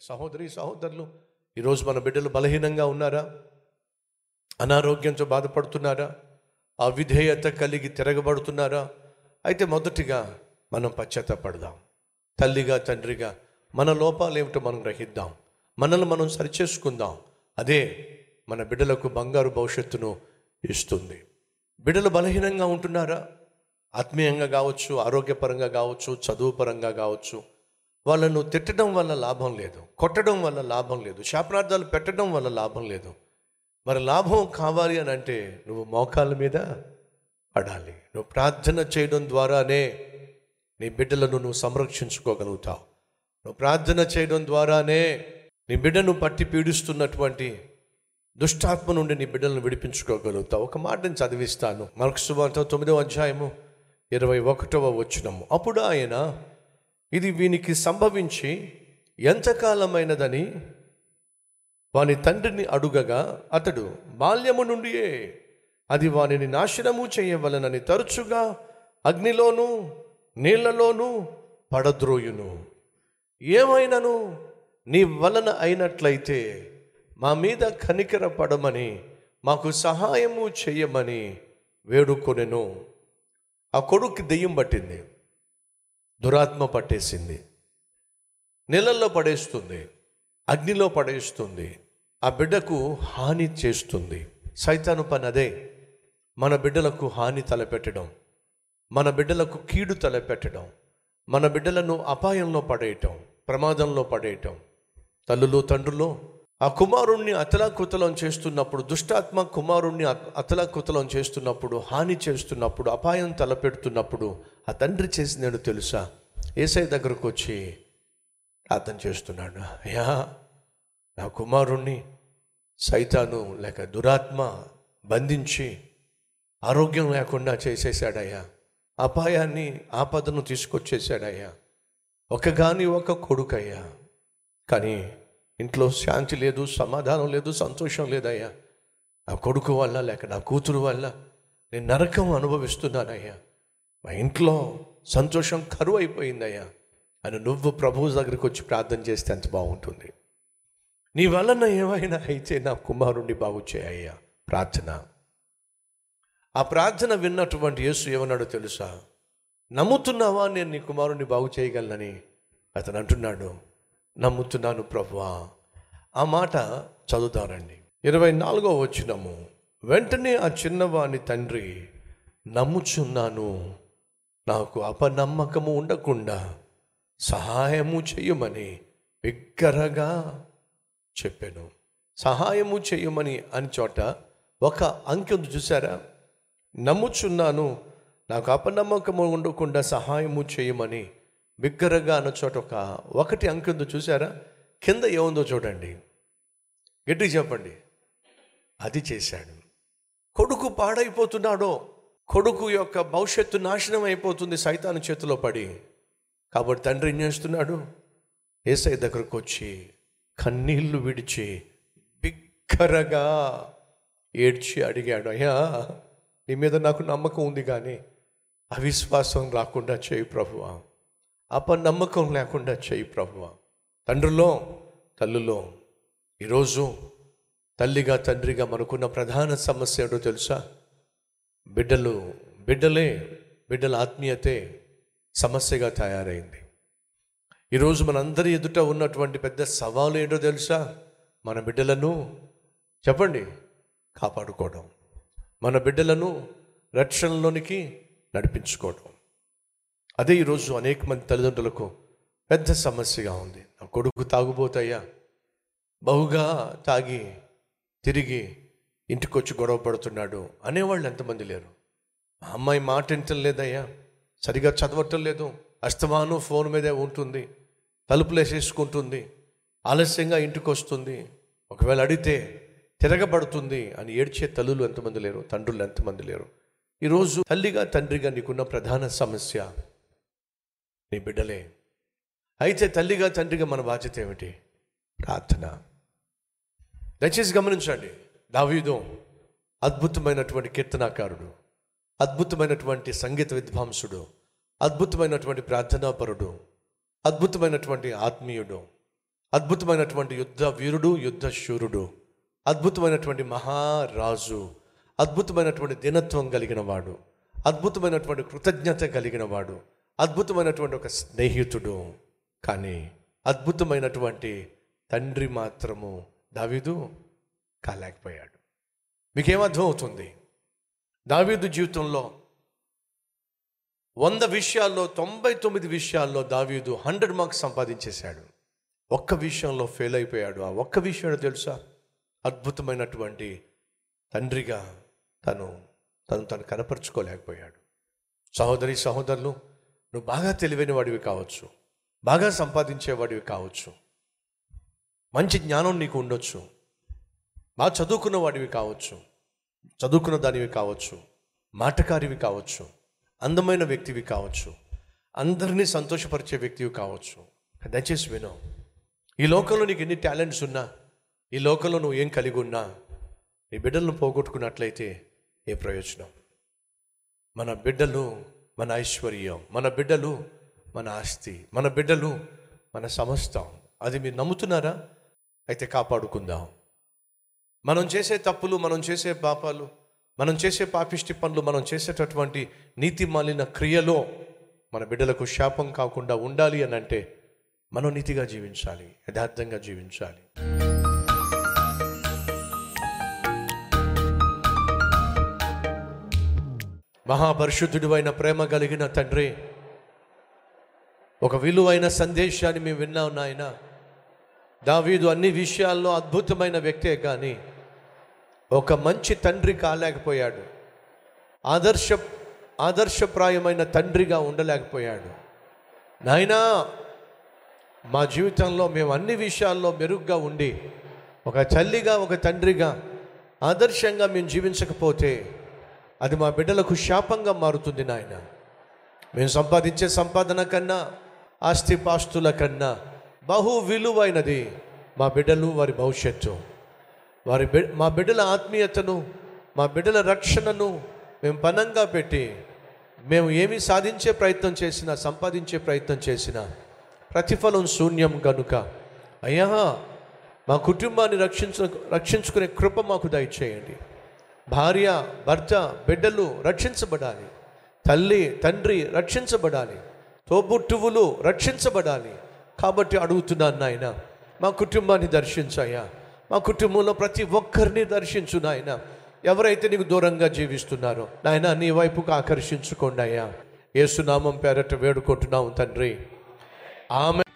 సహోదరి సహోదరులు ఈరోజు మన బిడ్డలు బలహీనంగా ఉన్నారా అనారోగ్యంతో బాధపడుతున్నారా అవిధేయత కలిగి తిరగబడుతున్నారా అయితే మొదటిగా మనం పశ్చాత్తపడదాం తల్లిగా తండ్రిగా మన లోపాలు ఏమిటో మనం గ్రహిద్దాం మనల్ని మనం సరిచేసుకుందాం అదే మన బిడ్డలకు బంగారు భవిష్యత్తును ఇస్తుంది బిడ్డలు బలహీనంగా ఉంటున్నారా ఆత్మీయంగా కావచ్చు ఆరోగ్యపరంగా కావచ్చు చదువు పరంగా కావచ్చు వాళ్ళను తిట్టడం వల్ల లాభం లేదు కొట్టడం వల్ల లాభం లేదు శాపనార్థాలు పెట్టడం వల్ల లాభం లేదు మరి లాభం కావాలి అని అంటే నువ్వు మోకాళ్ళ మీద పడాలి నువ్వు ప్రార్థన చేయడం ద్వారానే నీ బిడ్డలను నువ్వు సంరక్షించుకోగలుగుతావు నువ్వు ప్రార్థన చేయడం ద్వారానే నీ బిడ్డను పట్టి పీడిస్తున్నటువంటి దుష్టాత్మ నుండి నీ బిడ్డలను విడిపించుకోగలుగుతావు ఒక మాటని చదివిస్తాను మరొక సువార్త తొమ్మిదవ అధ్యాయము ఇరవై ఒకటవ వచ్చినము అప్పుడు ఆయన ఇది వీనికి సంభవించి ఎంతకాలమైనదని వాని తండ్రిని అడుగగా అతడు బాల్యము నుండియే అది వానిని నాశనము చేయవలనని తరచుగా అగ్నిలోను నీళ్లలోనూ పడద్రోయును ఏమైనను నీ వలన అయినట్లయితే మా మీద కనికర పడమని మాకు సహాయము చేయమని వేడుకొనెను ఆ కొడుకు దెయ్యం పట్టింది దురాత్మ పట్టేసింది నీళ్ళల్లో పడేస్తుంది అగ్నిలో పడేస్తుంది ఆ బిడ్డకు హాని చేస్తుంది సైతాను పని అదే మన బిడ్డలకు హాని తలపెట్టడం మన బిడ్డలకు కీడు తలపెట్టడం మన బిడ్డలను అపాయంలో పడేయటం ప్రమాదంలో పడేయటం తల్లులు తండ్రులు ఆ కుమారుణ్ణి అతలాకుతలం చేస్తున్నప్పుడు దుష్టాత్మ కుమారుణ్ణి అత- అతలాకుతలం చేస్తున్నప్పుడు హాని చేస్తున్నప్పుడు అపాయం తలపెడుతున్నప్పుడు ఆ తండ్రి చేసిందేంటో తెలుసా ఏసై దగ్గరకు వచ్చి ప్రార్థన చేస్తున్నాడు అయ్యా నా కుమారుణ్ణి సైతాను లేక దురాత్మ బంధించి ఆరోగ్యం లేకుండా చేసేసాడయ్యా అపాయాన్ని ఆపదను తీసుకొచ్చేసాడయ్యా ఒక గాని ఒక కొడుకయ్యా కానీ ఇంట్లో శాంతి లేదు సమాధానం లేదు సంతోషం లేదయ్యా నా కొడుకు వల్ల లేక నా కూతురు వల్ల నేను నరకం అనుభవిస్తున్నానయ్యా మా ఇంట్లో సంతోషం కరువు అయిపోయిందయ్యా అని నువ్వు ప్రభువు దగ్గరికి వచ్చి ప్రార్థన చేస్తే ఎంత బాగుంటుంది నీ వలన ఏమైనా అయితే నా కుమారుణ్ణి బాగు చేయయ్యా ప్రార్థన ఆ ప్రార్థన విన్నటువంటి యేసు ఏమన్నాడో తెలుసా నమ్ముతున్నావా నేను నీ కుమారుణ్ణి బాగు చేయగలనని అతను అంటున్నాడు నమ్ముతున్నాను ప్రభువా ఆ మాట చదువుతారండి ఇరవై నాలుగో వచ్చినము వెంటనే ఆ చిన్నవాని తండ్రి నమ్ముచున్నాను నాకు అపనమ్మకము ఉండకుండా సహాయము చెయ్యమని బిగ్గరగా చెప్పాను సహాయము చేయమని అని చోట ఒక అంకె ఉంది చూసారా నమ్ముచున్నాను నాకు అపనమ్మకము ఉండకుండా సహాయము చేయమని బిగ్గరగా అన్న చోట ఒక ఒకటి అంకె ఉందో చూసారా కింద ఏముందో చూడండి గట్టి చెప్పండి అది చేశాడు కొడుకు పాడైపోతున్నాడో కొడుకు యొక్క భవిష్యత్తు నాశనం అయిపోతుంది సైతాను చేతిలో పడి కాబట్టి తండ్రి ఏం చేస్తున్నాడు ఏసై దగ్గరకు వచ్చి కన్నీళ్లు విడిచి బిగ్గరగా ఏడ్చి అడిగాడు అయ్యా నీ మీద నాకు నమ్మకం ఉంది కానీ అవిశ్వాసం రాకుండా చేయి ప్రభువా అపనమ్మకం లేకుండా చేయి ప్రభువా తండ్రిలో తల్లులో ఈరోజు తల్లిగా తండ్రిగా మనకున్న ప్రధాన సమస్య ఏంటో తెలుసా బిడ్డలు బిడ్డలే బిడ్డల ఆత్మీయతే సమస్యగా తయారైంది ఈరోజు మనందరి ఎదుట ఉన్నటువంటి పెద్ద సవాలు ఏంటో తెలుసా మన బిడ్డలను చెప్పండి కాపాడుకోవడం మన బిడ్డలను రక్షణలోనికి నడిపించుకోవడం అదే ఈరోజు అనేక మంది తల్లిదండ్రులకు పెద్ద సమస్యగా ఉంది నా కొడుకు తాగుబోతయ్యా బహుగా తాగి తిరిగి ఇంటికి వచ్చి గొడవ పడుతున్నాడు అనేవాళ్ళు ఎంతమంది లేరు మా అమ్మాయి మాట వింటం లేదయ్యా సరిగా చదవటం లేదు అస్తమానం ఫోన్ మీదే ఉంటుంది తలుపులు వేసేసుకుంటుంది ఆలస్యంగా ఇంటికి వస్తుంది ఒకవేళ అడిగితే తిరగబడుతుంది అని ఏడ్చే తల్లులు ఎంతమంది లేరు తండ్రులు ఎంతమంది లేరు ఈరోజు తల్లిగా తండ్రిగా నీకున్న ప్రధాన సమస్య నీ బిడ్డలే అయితే తల్లిగా తండ్రిగా మన బాధ్యత ఏమిటి ప్రార్థన దయచేసి గమనించండి దావీదు అద్భుతమైనటువంటి కీర్తనాకారుడు అద్భుతమైనటువంటి సంగీత విద్వాంసుడు అద్భుతమైనటువంటి ప్రార్థనాపరుడు అద్భుతమైనటువంటి ఆత్మీయుడు అద్భుతమైనటువంటి యుద్ధ వీరుడు యుద్ధ శూరుడు అద్భుతమైనటువంటి మహారాజు అద్భుతమైనటువంటి దినత్వం కలిగిన వాడు అద్భుతమైనటువంటి కృతజ్ఞత కలిగిన వాడు అద్భుతమైనటువంటి ఒక స్నేహితుడు కానీ అద్భుతమైనటువంటి తండ్రి మాత్రము దావీదు కాలేకపోయాడు మీకేం అర్థం అవుతుంది దావీదు జీవితంలో వంద విషయాల్లో తొంభై తొమ్మిది విషయాల్లో దావీదు హండ్రెడ్ మార్క్స్ సంపాదించేశాడు ఒక్క విషయంలో ఫెయిల్ అయిపోయాడు ఆ ఒక్క విషయం తెలుసా అద్భుతమైనటువంటి తండ్రిగా తను తను తను కనపరుచుకోలేకపోయాడు సహోదరి సహోదరులు నువ్వు బాగా తెలివైన వాడివి కావచ్చు బాగా సంపాదించేవాడివి కావచ్చు మంచి జ్ఞానం నీకు ఉండొచ్చు బాగా చదువుకున్న వాడివి కావచ్చు చదువుకున్న దానివి కావచ్చు మాటకారివి కావచ్చు అందమైన వ్యక్తివి కావచ్చు అందరినీ సంతోషపరిచే వ్యక్తివి కావచ్చు దయచేసి విను ఈ లోకంలో నీకు ఎన్ని టాలెంట్స్ ఉన్నా ఈ లోకంలో నువ్వు ఏం కలిగి ఉన్నా నీ బిడ్డలను పోగొట్టుకున్నట్లయితే ఏ ప్రయోజనం మన బిడ్డలు మన ఐశ్వర్యం మన బిడ్డలు మన ఆస్తి మన బిడ్డలు మన సమస్తం అది మీరు నమ్ముతున్నారా అయితే కాపాడుకుందాం మనం చేసే తప్పులు మనం చేసే పాపాలు మనం చేసే పాపిష్టి పనులు మనం చేసేటటువంటి నీతి మాలిన క్రియలో మన బిడ్డలకు శాపం కాకుండా ఉండాలి అని అంటే మనం నీతిగా జీవించాలి యథార్థంగా జీవించాలి మహాపరిశుద్ధుడు అయిన ప్రేమ కలిగిన తండ్రి ఒక విలువైన సందేశాన్ని మేము విన్నాం నాయన దావీదు అన్ని విషయాల్లో అద్భుతమైన వ్యక్తే కానీ ఒక మంచి తండ్రి కాలేకపోయాడు ఆదర్శ ఆదర్శప్రాయమైన తండ్రిగా ఉండలేకపోయాడు నాయనా మా జీవితంలో మేము అన్ని విషయాల్లో మెరుగ్గా ఉండి ఒక తల్లిగా ఒక తండ్రిగా ఆదర్శంగా మేము జీవించకపోతే అది మా బిడ్డలకు శాపంగా మారుతుంది నాయన మేము సంపాదించే సంపాదన కన్నా ఆస్తిపాస్తుల కన్నా బహు విలువైనది మా బిడ్డలు వారి భవిష్యత్తు వారి బి మా బిడ్డల ఆత్మీయతను మా బిడ్డల రక్షణను మేము పనంగా పెట్టి మేము ఏమి సాధించే ప్రయత్నం చేసినా సంపాదించే ప్రయత్నం చేసినా ప్రతిఫలం శూన్యం కనుక అయ్యా మా కుటుంబాన్ని రక్షించ రక్షించుకునే కృప మాకు దయచేయండి భార్య భర్త బిడ్డలు రక్షించబడాలి తల్లి తండ్రి రక్షించబడాలి తోబుట్టువులు రక్షించబడాలి కాబట్టి అడుగుతున్నాను నాయన మా కుటుంబాన్ని దర్శించాయా మా కుటుంబంలో ప్రతి ఒక్కరిని దర్శించు నాయన ఎవరైతే నీకు దూరంగా జీవిస్తున్నారో నాయన నీ వైపుకు ఆకర్షించుకోండి అయ్యా ఏసునామం పేరట వేడుకుంటున్నాము తండ్రి ఆమె